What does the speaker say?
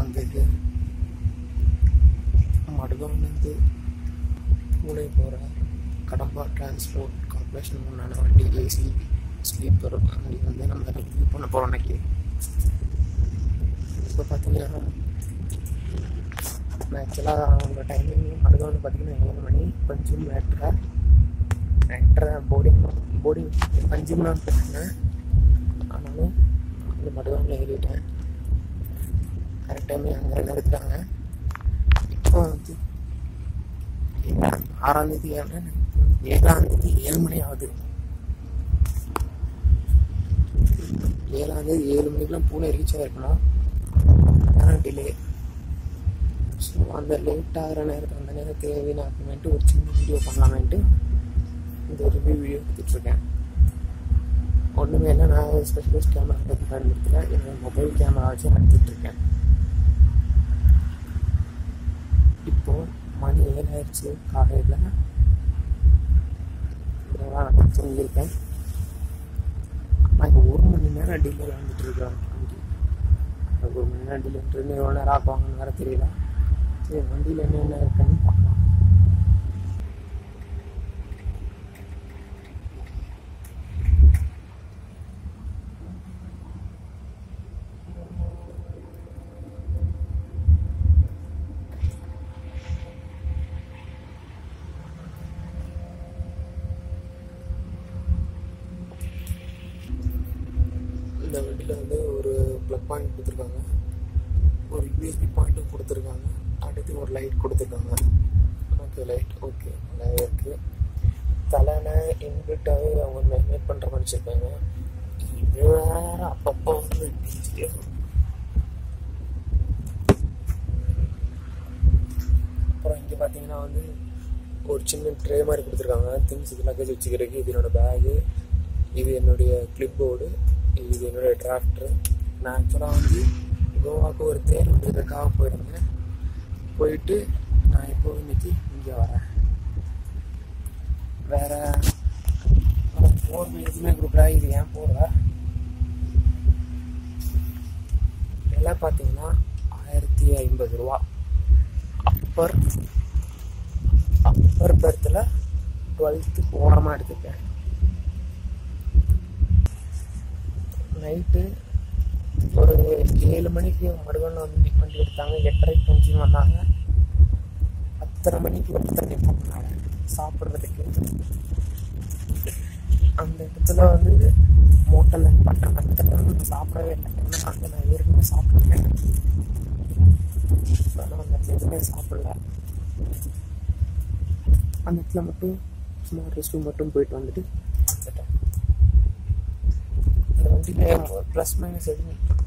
வந்தது மடுகம்லேருந்து பூனே போகிற கடம்பா டிரான்ஸ்போர்ட் கார்பரேஷன் முன்னான வண்டி ஏசி ஸ்லீப்பர் வண்டி வந்து நம்ம ரிவ்யூ பண்ண போகிறோம் இன்னைக்கு இப்போ பார்த்தீங்கன்னா நான் ஆக்சுவலாக அவங்க டைமிங் மடுகம்னு பார்த்தீங்கன்னா ஏழு மணி பஞ்சும் எட்டரை எட்டரை போர்டிங் போர்டிங் பஞ்சும் தான் போட்டிருந்தேன் ஆனாலும் இந்த மடுகாமில் ஏறிட்டேன் கரெக்ட் டைமில் அங்கே நிறுத்துறாங்க இப்போ வந்து ஏழாம் ஆறாம் தேதி ஏழு ஏழாம் தேதி ஏழு மணி ஆகுது ஏழாம் தேதி ஏழு மணிக்கெலாம் பூனே ரீச் ஆகிருக்கணும் ஆனால் டிலே ஸோ அந்த லேட் ஆகிற நேரத்தில் அந்த நேரத்தை வீணாக்குமேன்ட்டு ஒரு சின்ன வீடியோ பண்ணலாமேன்ட்டு இந்த ரிவ்யூ வீடியோ கொடுத்துட்ருக்கேன் ஒன்றுமே இல்லை நான் ஸ்பெஷலிஸ்ட் கேமரா பற்றி பயன்படுத்துகிறேன் என்னோட மொபைல் கேமரா வச்சு நடத்திட்டுருக்கேன் இப்போது மணி ஏழாயிடுச்சு காலையில் நான் தூங்கியிருக்கேன் நான் ஒரு மணி நேரம் டில்லியில் வந்துட்டு இருக்கிறேன் வண்டி ஒரு மணி நேரம் டில்லே இருந்து எவ்வளோ நேரம் ஆக்குவாங்கன்னு வேறு தெரியல சரி வண்டியில் என்னென்ன இருக்குன்னு பார்க்கலாம் இந்த வண்டியில் வந்து ஒரு ப்ளக் பாயிண்ட் கொடுத்துருக்காங்க ஒரு யூஎஸ்பி பாயிண்ட்டும் கொடுத்துருக்காங்க அடுத்து ஒரு லைட் கொடுத்துருக்காங்க ஓகே லைட் ஓகே நல்லாவே இருக்குது தலைனை இன்பிட்டாகவே அவங்க மேக்னேட் பண்ணுற மாதிரி வச்சுருக்காங்க இது வேற அப்பப்போ வந்து டிஜே அப்புறம் இங்கே பார்த்தீங்கன்னா வந்து ஒரு சின்ன ட்ரே மாதிரி கொடுத்துருக்காங்க திங்ஸ் இது லக்கேஜ் வச்சுக்கிறதுக்கு இது என்னோட பேகு இது என்னுடைய கிளிப் போர்டு இது என்னுடைய டிராஃப்டரு நான் ஆக்சுவலாக வந்து கோவாவுக்கு ஒரு தேர் வந்ததுக்காக போயிருந்தேன் போயிட்டு நான் இப்போ இன்னைக்கு இங்கே வரேன் வேற ஃபோர் எதுவுமே கொடுக்குறா இது ஏன் போடுற எல்லாம் பார்த்தீங்கன்னா ஆயிரத்தி ஐம்பது ரூபா அப்பர் அப்பர் பர்த்தில் டுவெல்த்து ஓரமாக எடுத்துப்பேன் நைட்டு ஒரு ஏழு மணிக்கு மறுபடியும் வந்து வண்டி எடுத்தாங்க எட்டரைக்கு கொஞ்சம் வந்தாங்க பத்தரை மணிக்கு ஒருத்தர் நிப்பாங்க சாப்பிட்றதுக்கு அந்த இடத்துல வந்து மோட்டலில் பட்டம் அந்த இடத்துல வந்து சாப்பிடவே இல்லை ஏன்னா அங்கே நான் ஏற்கனவே சாப்பிட்ருக்கேன் ஆனால் அந்த இடத்துல எதுவுமே சாப்பிடல அந்த இடத்துல மட்டும் சும்மா ரெஸ்ட் ரூம் மட்டும் போயிட்டு வந்துட்டு வந்துட்டேன் இந்த வண்டியில் ப்ளஸ் மைனஸ் எதுவும்